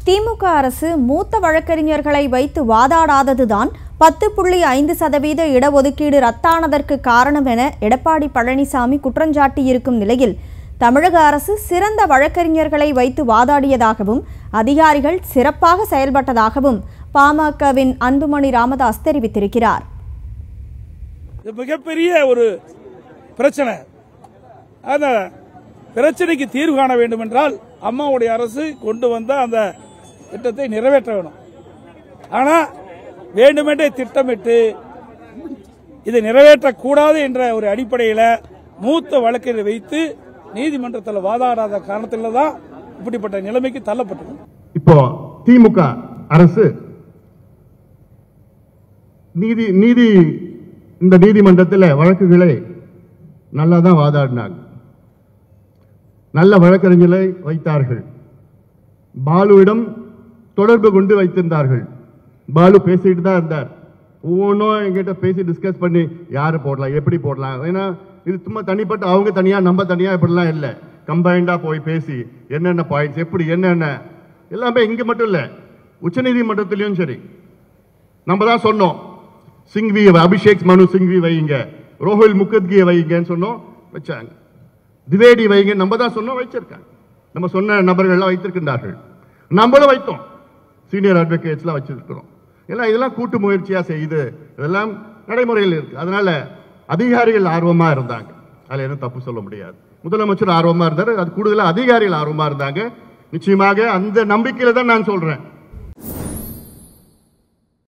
திமுக அரசு மூத்த வழக்கறிஞர்களை வைத்து வாதாடாததுதான் பத்து புள்ளி ஐந்து சதவீத இடஒதுக்கீடு ரத்தானதற்கு காரணம் என எடப்பாடி பழனிசாமி குற்றஞ்சாட்டியிருக்கும் நிலையில் தமிழக அரசு சிறந்த வழக்கறிஞர்களை வைத்து வாதாடியதாகவும் அதிகாரிகள் சிறப்பாக செயல்பட்டதாகவும் பாமகவின் அன்புமணி ராமதாஸ் தெரிவித்திருக்கிறார் இது மிகப்பெரிய ஒரு பிரச்சனை அந்த பிரச்சனைக்கு தீர்வு காண வேண்டும் என்றால் அம்மாவுடைய அரசு கொண்டு வந்த அந்த திட்டத்தை நிறைவேற்ற வேணும் ஆனா வேண்டுமென்றே திட்டமிட்டு இதை நிறைவேற்றக்கூடாது என்ற ஒரு அடிப்படையில் மூத்த வழக்கை வைத்து நீதிமன்றத்தில் வாதாடாத காரணத்தில் தான் இப்படிப்பட்ட நிலைமைக்கு தள்ளப்பட்டது இப்போ திமுக அரசு நீதி நீதி இந்த நீதிமன்றத்தில் வழக்குகளை நல்லா தான் வாதாடினாங்க நல்ல வழக்கறிஞர்களை வைத்தார்கள் பாலுவிடம் தொடர்பு கொண்டு வைத்திருந்தார்கள் பாலு பேசிட்டு தான் இருந்தார் ஒவ்வொன்றும் எங்கிட்ட பேசி டிஸ்கஸ் பண்ணி யாரு போடலாம் எப்படி போடலாம் ஏன்னா இது சும்மா தனிப்பட்ட அவங்க தனியா நம்ம தனியா இப்படிலாம் இல்லை கம்பைண்டா போய் பேசி என்னென்ன பாயிண்ட்ஸ் எப்படி என்னென்ன எல்லாமே இங்க மட்டும் இல்லை உச்சநீதிமன்றத்திலையும் சரி நம்ம தான் சொன்னோம் சிங்வி அபிஷேக் மனு சிங்வி வைங்க ரோஹில் முகத்கியை வைங்கன்னு சொன்னோம் வச்சாங்க திவேடி வைங்க நம்ம தான் சொன்னோம் வச்சிருக்காங்க நம்ம சொன்ன நபர்கள்லாம் வைத்திருக்கின்றார்கள் நம்மளும் வைத்தோம் சீனியர் அட்வொகேட்ஸ்லாம் வச்சிருக்கிறோம் எல்லாம் இதெல்லாம் கூட்டு முயற்சியா செய்து இதெல்லாம் நடைமுறையில் இருக்கு அதனால அதிகாரிகள் ஆர்வமா இருந்தாங்க அதுல எதுவும் தப்பு சொல்ல முடியாது முதலமைச்சர் ஆர்வமா இருந்தார் அது கூடுதலா அதிகாரிகள் ஆர்வமா இருந்தாங்க நிச்சயமாக அந்த நம்பிக்கையில தான் நான் சொல்றேன்